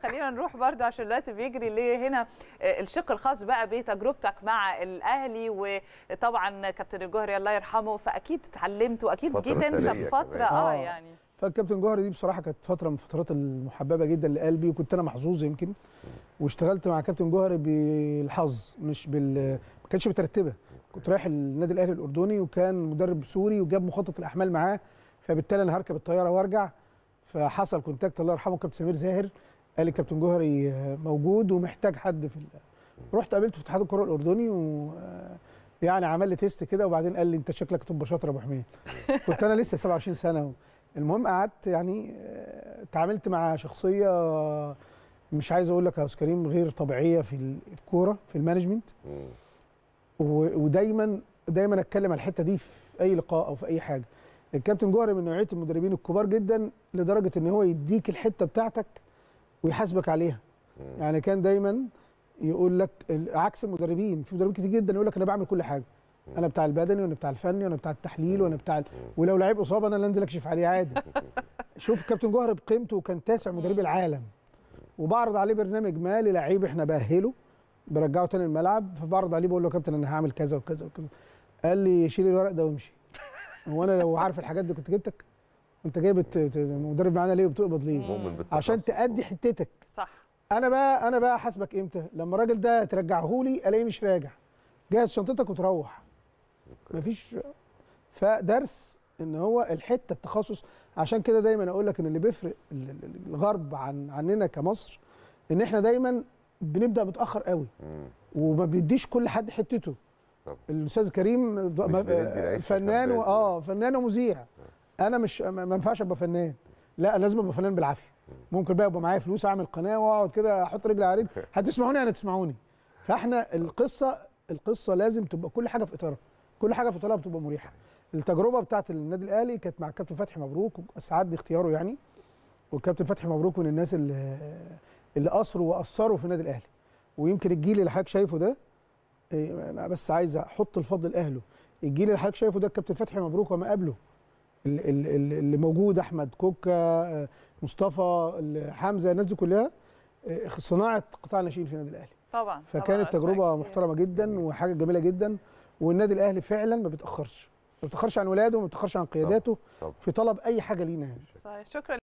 خلينا نروح برضو عشان الوقت بيجري ليه هنا الشق الخاص بقى بتجربتك مع الاهلي وطبعا كابتن الجوهري الله يرحمه فاكيد اتعلمت واكيد فترة جيت انت ثرية في فتره كمان. اه آه. يعني فالكابتن جوهري دي بصراحه كانت فتره من الفترات المحببه جدا لقلبي وكنت انا محظوظ يمكن واشتغلت مع كابتن جوهري بالحظ مش بال ما كانتش مترتبه كنت رايح النادي الاهلي الاردني وكان مدرب سوري وجاب مخطط الاحمال معاه فبالتالي انا هركب الطياره وارجع فحصل كونتاكت الله يرحمه كابتن سمير زاهر قال لي كابتن جوهري موجود ومحتاج حد في ال... رحت قابلته في اتحاد الكره الاردني و يعني عمل لي تيست كده وبعدين قال لي انت شكلك تبقى شاطر يا ابو حميد كنت انا لسه 27 سنه المهم قعدت يعني آه، اتعاملت مع شخصيه مش عايز اقول لك يا استاذ كريم غير طبيعيه في الكوره في المانجمنت مم. و- ودايما دايما اتكلم على الحته دي في اي لقاء او في اي حاجه الكابتن جوهري من نوعيه المدربين الكبار جدا لدرجه ان هو يديك الحته بتاعتك ويحاسبك عليها مم. يعني كان دايما يقول لك ال- عكس المدربين في مدربين كتير جدا يقول لك انا بعمل كل حاجه انا بتاع البدني وانا بتاع الفني وانا بتاع التحليل وانا بتاع ال... ولو لعيب اصابه انا اللي انزل اكشف عليه عادي شوف كابتن جوهر بقيمته كان تاسع مدربي العالم وبعرض عليه برنامج ما للعيب احنا باهله برجعه تاني الملعب فبعرض عليه بقول له يا كابتن انا هعمل كذا وكذا وكذا قال لي شيل الورق ده وامشي هو انا لو عارف الحاجات دي كنت جبتك انت جايب الت- ت- مدرب معانا ليه وبتقبض ليه مؤمن بالتخصص. عشان تأدي حتتك صح انا بقى انا بقى حاسبك امتى لما الراجل ده ترجعه لي الاقيه مش راجع جهز شنطتك وتروح مفيش فدرس ان هو الحته التخصص عشان كده دايما اقول لك ان اللي بيفرق ال- ال- الغرب عن عننا كمصر ان احنا دايما بنبدا متاخر قوي مم. وما بنديش كل حد حتته طبعا. الاستاذ كريم ب- ما- بندي العيش فنان و- للخباز. اه فنان ومذيع انا مش ما ما ينفعش ابقى فنان لا لازم ابقى فنان بالعافيه ممكن بقى يبقى معايا فلوس اعمل قناه واقعد كده احط رجلي على رجل هتسمعوني يعني تسمعوني فاحنا القصه القصه لازم تبقى كل حاجه في اطارها كل حاجه في اطارها بتبقى مريحه التجربه بتاعت النادي الاهلي كانت مع الكابتن فتحي مبروك واسعدني اختياره يعني والكابتن فتحي مبروك من الناس اللي اللي اثروا واثروا في النادي الاهلي ويمكن الجيل اللي حضرتك شايفه ده إيه، انا بس عايز احط الفضل لاهله الجيل اللي حضرتك شايفه ده الكابتن فتحي مبروك وما قبله ال- ال- ال- اللي موجود احمد كوكا آه، مصطفى ال- حمزه الناس دي كلها آه، صناعه قطاع الناشئين في النادي الاهلي طبعا فكانت طبعاً تجربه أسماء كتير. محترمه جدا وحاجه جميله جدا والنادي الاهلي فعلا ما بيتاخرش ما بيتاخرش عن ولاده وما بيتاخرش عن قياداته طبعاً. في طلب اي حاجه لينا يعني صحيح شكرا